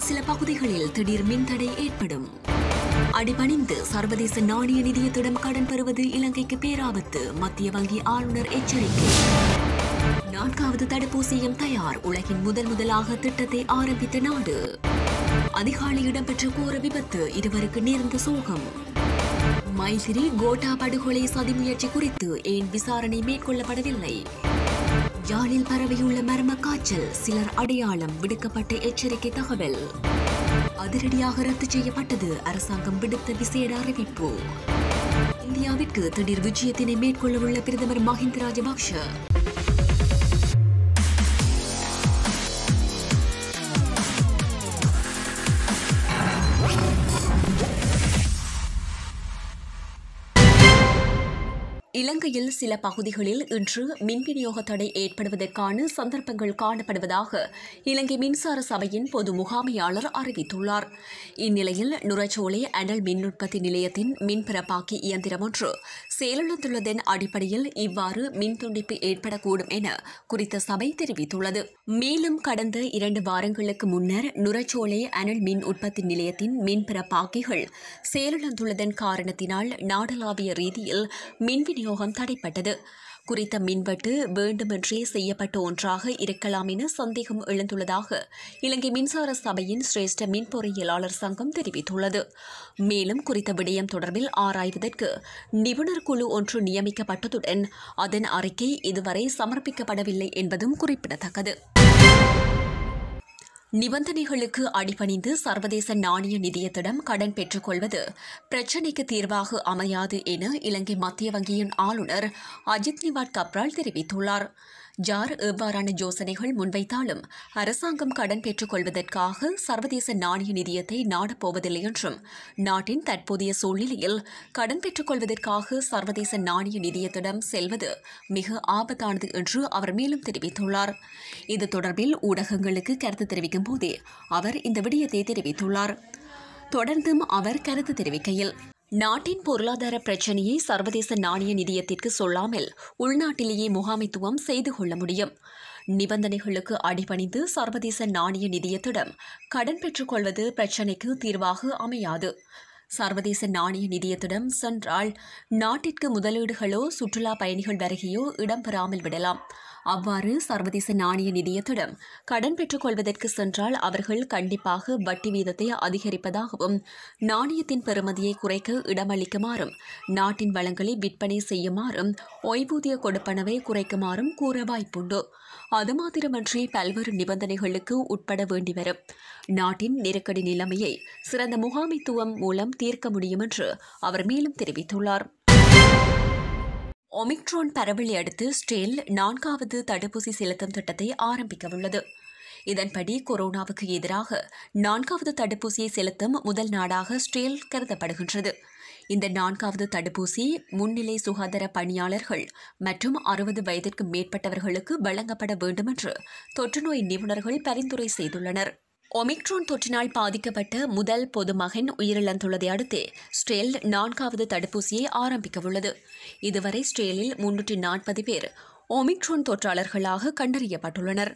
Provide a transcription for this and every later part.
சில பகுதிகளில் திடீர் மின்தடை ஏற்படும் அடிபணிந்து சர்வதேச நாணய நிதியத்திடம் கடன் பெறுவது இலங்கைக்கு பேராபத்து மத்திய வங்கி ஆளுநர் எச்சரிக்கை நான்காவது தடுப்பூசியும் தயார் உலகின் முதல் முதலாக திட்டத்தை ஆரம்பித்த நாடு அதிகாலை இடம்பெற்ற கோர விபத்து இருவருக்கு நேர்ந்த சோகம் மைத்திரி கோட்டா படுகொலை சதி முயற்சி குறித்து ஏன் விசாரணை மேற்கொள்ளப்படவில்லை யாழில் பரவியுள்ள மர்ம காய்ச்சல் சிலர் அடையாளம் விடுக்கப்பட்ட எச்சரிக்கை தகவல் அதிரடியாக ரத்து செய்யப்பட்டது அரசாங்கம் விடுத்த விசேட அறிவிப்பு இந்தியாவிற்கு திடீர் விஜயத்தினை மேற்கொள்ளவுள்ள பிரதமர் மஹிந்த ராஜபக்ஷ இலங்கையில் சில பகுதிகளில் இன்று மின் விநியோக தடை ஏற்படுவதற்கான சந்தர்ப்பங்கள் காணப்படுவதாக இலங்கை மின்சார சபையின் பொது முகாமையாளர் அறிவித்துள்ளார் இந்நிலையில் நுரச்சோலை அனல் மின் உற்பத்தி நிலையத்தின் மின் பிறப்பாக்கி இயந்திரம் ஒன்று செயலிழந்துள்ளதன் அடிப்படையில் இவ்வாறு மின் துண்டிப்பு ஏற்படக்கூடும் என குறித்த சபை தெரிவித்துள்ளது மேலும் கடந்த இரண்டு வாரங்களுக்கு முன்னர் நுரச்சோலை அனல் மின் உற்பத்தி நிலையத்தின் மின் பிறப்பாக்கிகள் செயலிழந்துள்ளதன் காரணத்தினால் நாடளாவிய ரீதியில் மின் விநியோகம் தடைப்பட்டது குறித்த மின்வெட்டு வேண்டுமென்றே செய்யப்பட்ட ஒன்றாக இருக்கலாம் என சந்தேகம் எழுந்துள்ளதாக இலங்கை மின்சார சபையின் சிரேஷ்ட மின் பொறியியலாளர் சங்கம் தெரிவித்துள்ளது மேலும் குறித்த விடயம் தொடர்பில் ஆராய்வதற்கு நிபுணர் குழு ஒன்று நியமிக்கப்பட்டதுடன் அதன் அறிக்கை இதுவரை சமர்ப்பிக்கப்படவில்லை என்பதும் குறிப்பிடத்தக்கது நிபந்தனைகளுக்கு அடிபணிந்து சர்வதேச நாணய நிதியத்திடம் கடன் பெற்றுக்கொள்வது பிரச்சினைக்கு தீர்வாக அமையாது என இலங்கை மத்திய வங்கியின் ஆளுநர் அஜித் நிவாட் கப்ரால் தெரிவித்துள்ளார் ஜார் எவ்வாறான யோசனைகள் முன்வைத்தாலும் அரசாங்கம் கடன் பெற்றுக்கொள்வதற்காக சர்வதேச நாணய நிதியத்தை நாடப்போவதில்லை என்றும் நாட்டின் தற்போதைய சூழ்நிலையில் கடன் பெற்றுக்கொள்வதற்காக சர்வதேச நாணய நிதியத்திடம் செல்வது மிக ஆபத்தானது என்று அவர் மேலும் தெரிவித்துள்ளார் இது தொடர்பில் ஊடகங்களுக்கு கருத்து தெரிவிக்கும் போதே அவர் இந்த விடயத்தை தெரிவித்துள்ளார் தொடர்ந்தும் அவர் கருத்து தெரிவிக்கையில் நாட்டின் பொருளாதார பிரச்சினையை சர்வதேச நாணய நிதியத்திற்கு சொல்லாமல் உள்நாட்டிலேயே முகாமைத்துவம் செய்து கொள்ள முடியும் நிபந்தனைகளுக்கு அடிபணிந்து சர்வதேச நாணய நிதியத்திடம் கடன் பெற்றுக்கொள்வது பிரச்சினைக்கு தீர்வாக அமையாது சர்வதேச நாணய நிதியத்திடம் சென்றால் நாட்டிற்கு முதலீடுகளோ சுற்றுலா பயணிகள் வருகையோ இடம்பெறாமல் விடலாம் அவ்வாறு சர்வதேச நாணய நிதியத்திடம் கடன் பெற்றுக்கொள்வதற்கு சென்றால் அவர்கள் கண்டிப்பாக வட்டி வீதத்தை அதிகரிப்பதாகவும் நாணயத்தின் பெறுமதியை குறைக்க இடமளிக்குமாறும் நாட்டின் வளங்களை விற்பனை செய்யுமாறும் ஓய்வூதிய கொடுப்பனவை குறைக்குமாறும் கூற வாய்ப்புண்டு அது மாத்திரமன்றி பல்வேறு நிபந்தனைகளுக்கு உட்பட வேண்டி வரும் நாட்டின் நெருக்கடி நிலைமையை சிறந்த முகாமைத்துவம் மூலம் தீர்க்க முடியும் என்று அவர் மேலும் தெரிவித்துள்ளார் ஒமிக்ரான் பரவலை அடுத்து ஸ்டேல் நான்காவது தடுப்பூசி செலுத்தும் திட்டத்தை ஆரம்பிக்கவுள்ளது இதன்படி கொரோனாவுக்கு எதிராக நான்காவது தடுப்பூசியை செலுத்தும் முதல் நாடாக ஸ்டேல் கருதப்படுகின்றது இந்த நான்காவது தடுப்பூசி முன்னிலை சுகாதார பணியாளர்கள் மற்றும் அறுபது வயதிற்கு மேற்பட்டவர்களுக்கு வழங்கப்பட வேண்டும் என்று தொற்றுநோய் நிபுணர்கள் பரிந்துரை செய்துள்ளனர் ஒமிக்ரான் தொற்றினால் பாதிக்கப்பட்ட முதல் பொதுமகன் உயிரிழந்துள்ளதை அடுத்து ஸ்ட்ரேல் நான்காவது தடுப்பூசியை ஆரம்பிக்கவுள்ளது இதுவரை ஸ்ட்ரேலில் முன்னூற்றி நாற்பது பேர் ஒமிக்ரான் தொற்றாளர்களாக கண்டறியப்பட்டுள்ளனர்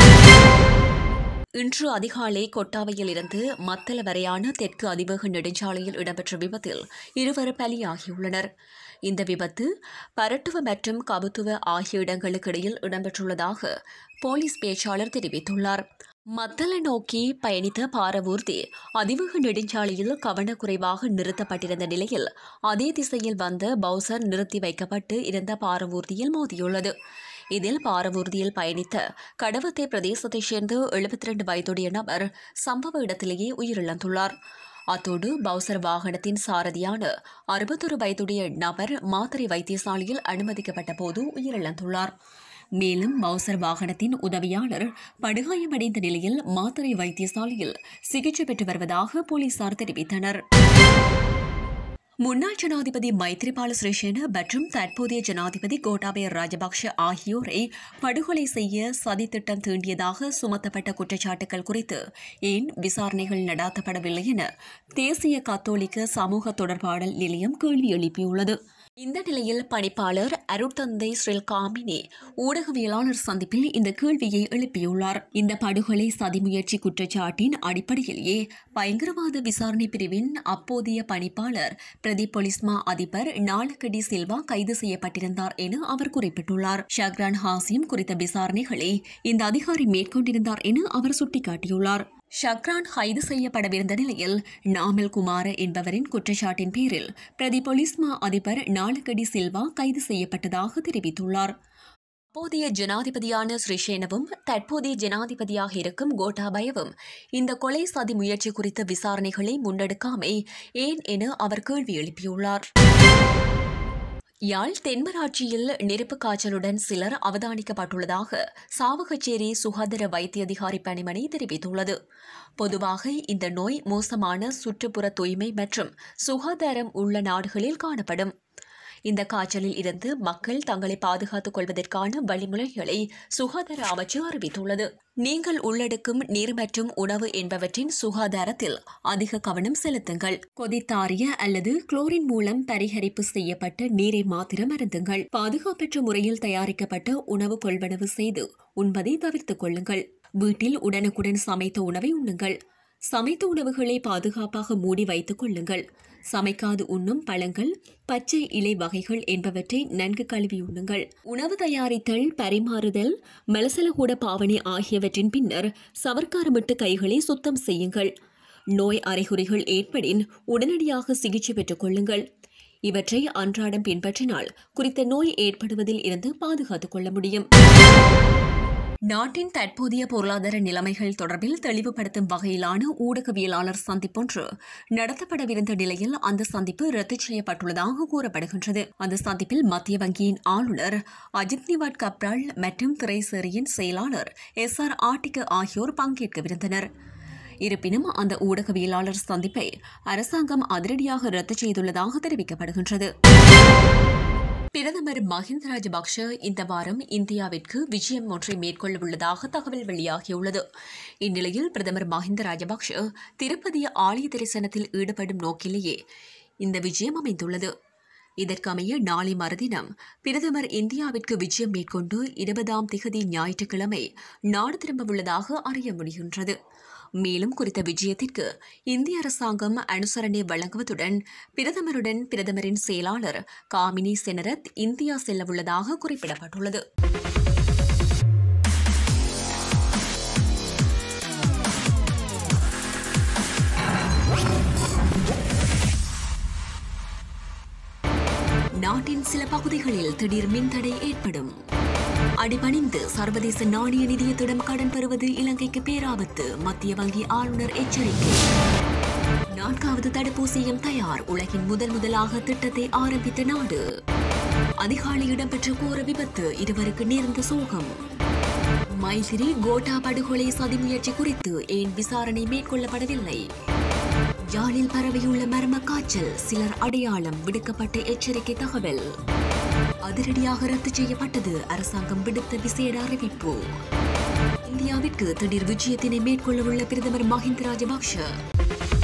இன்று அதிகாலை கொட்டாவையில் இருந்து மத்தள வரையான தெற்கு அதிவேக நெடுஞ்சாலையில் இடம்பெற்ற விபத்தில் இருவர் பலியாகியுள்ளனர் இந்த விபத்து பரட்டுவ மற்றும் கபுத்துவ ஆகிய இடங்களுக்கு இடையில் இடம்பெற்றுள்ளதாக போலீஸ் பேச்சாளர் தெரிவித்துள்ளார் மத்தள நோக்கி பயணித்த பாரவூர்தி அதிவேக நெடுஞ்சாலையில் கவனக்குறைவாக நிறுத்தப்பட்டிருந்த நிலையில் அதே திசையில் வந்த பவுசர் நிறுத்தி வைக்கப்பட்டு இருந்த பாரவூர்தியில் மோதியுள்ளது இதில் பாரவூர்தியில் பயணித்த கடவத்தை பிரதேசத்தைச் சேர்ந்த எழுபத்தி ரெண்டு வயதுடைய நபர் சம்பவ இடத்திலேயே உயிரிழந்துள்ளார் அத்தோடு பவுசர் வாகனத்தின் சாரதியான அறுபத்தொரு வயதுடைய நபர் மாத்தறை வைத்தியசாலையில் அனுமதிக்கப்பட்ட போது உயிரிழந்துள்ளார் மேலும் பவுசர் வாகனத்தின் உதவியாளர் படுகாயமடைந்த நிலையில் மாத்தறை வைத்தியசாலையில் சிகிச்சை பெற்று வருவதாக போலீசார் தெரிவித்தனர் முன்னாள் ஜனாதிபதி மைத்ரிபால சிறிசேன மற்றும் தற்போதைய ஜனாதிபதி கோட்டாபய ராஜபக்ஷ ஆகியோரை படுகொலை செய்ய சதித்திட்டம் தீண்டியதாக சுமத்தப்பட்ட குற்றச்சாட்டுகள் குறித்து ஏன் விசாரணைகள் நடாத்தப்படவில்லை என தேசிய கத்தோலிக்க சமூக தொடர்பாடல் நிலையம் கேள்வி எழுப்பியுள்ளது இந்த நிலையில் பணிப்பாளர் அருட்தந்தை ஸ்ரீல் காமினி ஊடகவியலாளர் சந்திப்பில் இந்த கேள்வியை எழுப்பியுள்ளார் இந்த படுகொலை சதி முயற்சி குற்றச்சாட்டின் அடிப்படையிலேயே பயங்கரவாத விசாரணை பிரிவின் அப்போதைய பணிப்பாளர் பிரதீப் பொலிஸ்மா அதிபர் நாலக்கடி சில்வா கைது செய்யப்பட்டிருந்தார் என அவர் குறிப்பிட்டுள்ளார் ஷக்ரான் ஹாசிம் குறித்த விசாரணைகளை இந்த அதிகாரி மேற்கொண்டிருந்தார் என அவர் சுட்டிக்காட்டியுள்ளார் ஷக்ரான் கைது செய்யப்படவிருந்த நிலையில் நாமல் குமார என்பவரின் குற்றச்சாட்டின் பேரில் பிரதி பொலிஸ்மா அதிபர் நாலுகடி சில்வா கைது செய்யப்பட்டதாக தெரிவித்துள்ளார் அப்போதைய ஜனாதிபதியான ஸ்ரீசேனவும் தற்போதைய ஜனாதிபதியாக இருக்கும் கோட்டாபயவும் இந்த கொலை சதி முயற்சி குறித்த விசாரணைகளை முன்னெடுக்காமை ஏன் என அவர் கேள்வி எழுப்பியுள்ளார் யாழ் தென்மராட்சியில் நெருப்பு காய்ச்சலுடன் சிலர் அவதானிக்கப்பட்டுள்ளதாக சாவகச்சேரி சுகாதார வைத்திய அதிகாரி பணிமனை தெரிவித்துள்ளது பொதுவாக இந்த நோய் மோசமான சுற்றுப்புற தூய்மை மற்றும் சுகாதாரம் உள்ள நாடுகளில் காணப்படும் இந்த காய்ச்சலில் இருந்து மக்கள் தங்களை பாதுகாத்துக் கொள்வதற்கான வழிமுறைகளை சுகாதார அமைச்சு அறிவித்துள்ளது நீங்கள் உள்ளடக்கும் நீர் மற்றும் உணவு என்பவற்றின் சுகாதாரத்தில் அதிக கவனம் செலுத்துங்கள் கொதித்தாரிய அல்லது குளோரின் மூலம் பரிகரிப்பு செய்யப்பட்ட நீரை மாத்திரம் அருந்துங்கள் பாதுகாப்பற்ற முறையில் தயாரிக்கப்பட்ட உணவு கொள்வனவு செய்து உண்பதை தவிர்த்துக் கொள்ளுங்கள் வீட்டில் உடனுக்குடன் சமைத்த உணவை உண்ணுங்கள் சமைத்த உணவுகளை பாதுகாப்பாக மூடி வைத்துக் கொள்ளுங்கள் சமைக்காது உண்ணும் பழங்கள் பச்சை இலை வகைகள் என்பவற்றை நன்கு கழுவி உண்ணுங்கள் உணவு தயாரித்தல் பரிமாறுதல் மலசலகூட பாவனை ஆகியவற்றின் பின்னர் சவர்க்காரமிட்டு கைகளை சுத்தம் செய்யுங்கள் நோய் அறிகுறிகள் ஏற்படின் உடனடியாக சிகிச்சை பெற்றுக் கொள்ளுங்கள் இவற்றை அன்றாடம் பின்பற்றினால் குறித்த நோய் ஏற்படுவதில் இருந்து பாதுகாத்துக் கொள்ள முடியும் நாட்டின் தற்போதைய பொருளாதார நிலைமைகள் தொடர்பில் தெளிவுபடுத்தும் வகையிலான ஊடகவியலாளர் சந்திப்பொன்று நடத்தப்படவிருந்த நிலையில் அந்த சந்திப்பு ரத்து செய்யப்பட்டுள்ளதாக கூறப்படுகின்றது அந்த சந்திப்பில் மத்திய வங்கியின் ஆளுநர் அஜித் நிவாட் கப்ரால் மற்றும் திரைசேரியின் செயலாளர் எஸ் ஆர் ஆட்டிக்கு ஆகியோர் பங்கேற்கவிருந்தனர் இருப்பினும் அந்த ஊடகவியலாளர் சந்திப்பை அரசாங்கம் அதிரடியாக ரத்து செய்துள்ளதாக தெரிவிக்கப்படுகின்றது பிரதமர் மஹிந்த ராஜபக்ஷ இந்த வாரம் இந்தியாவிற்கு விஜயம் ஒன்றை மேற்கொள்ள உள்ளதாக தகவல் வெளியாகியுள்ளது இந்நிலையில் பிரதமர் மஹிந்த ராஜபக்ஷ திருப்பதி ஆலய தரிசனத்தில் ஈடுபடும் நோக்கிலேயே இந்த விஜயம் அமைந்துள்ளது இதற்கமைய நாளை மறுதினம் பிரதமர் இந்தியாவிற்கு விஜயம் மேற்கொண்டு இருபதாம் திகதி ஞாயிற்றுக்கிழமை நாடு திரும்பவுள்ளதாக அறிய முடிகின்றது மேலும் குறித்த விஜயத்திற்கு இந்திய அரசாங்கம் அனுசரணை வழங்குவதுடன் பிரதமருடன் பிரதமரின் செயலாளர் காமினி செனரத் இந்தியா செல்லவுள்ளதாக குறிப்பிடப்பட்டுள்ளது நாட்டின் சில பகுதிகளில் திடீர் மின்தடை ஏற்படும் அடிபணிந்து சர்வதேச நாணய நிதியத்திடம் கடன் பெறுவது இலங்கைக்கு பேராபத்து மத்திய வங்கி ஆளுநர் எச்சரிக்கை நான்காவது தடுப்பூசியும் தயார் உலகின் முதல் முதலாக திட்டத்தை ஆரம்பித்த நாடு அதிகாலை இடம்பெற்ற கோர விபத்து இருவருக்கு நேர்ந்த சோகம் மைத்திரி கோட்டா படுகொலை சதி முயற்சி குறித்து ஏன் விசாரணை மேற்கொள்ளப்படவில்லை யாழில் பரவியுள்ள மர்ம காய்ச்சல் சிலர் அடையாளம் விடுக்கப்பட்ட எச்சரிக்கை தகவல் அதிரடியாக ரத்து செய்யப்பட்டது அரசாங்கம் விடுத்த விசேட அறிவிப்பு இந்தியாவிற்கு திடீர் விஜயத்தினை மேற்கொள்ள உள்ள பிரதமர் மஹிந்த ராஜபக்ஷ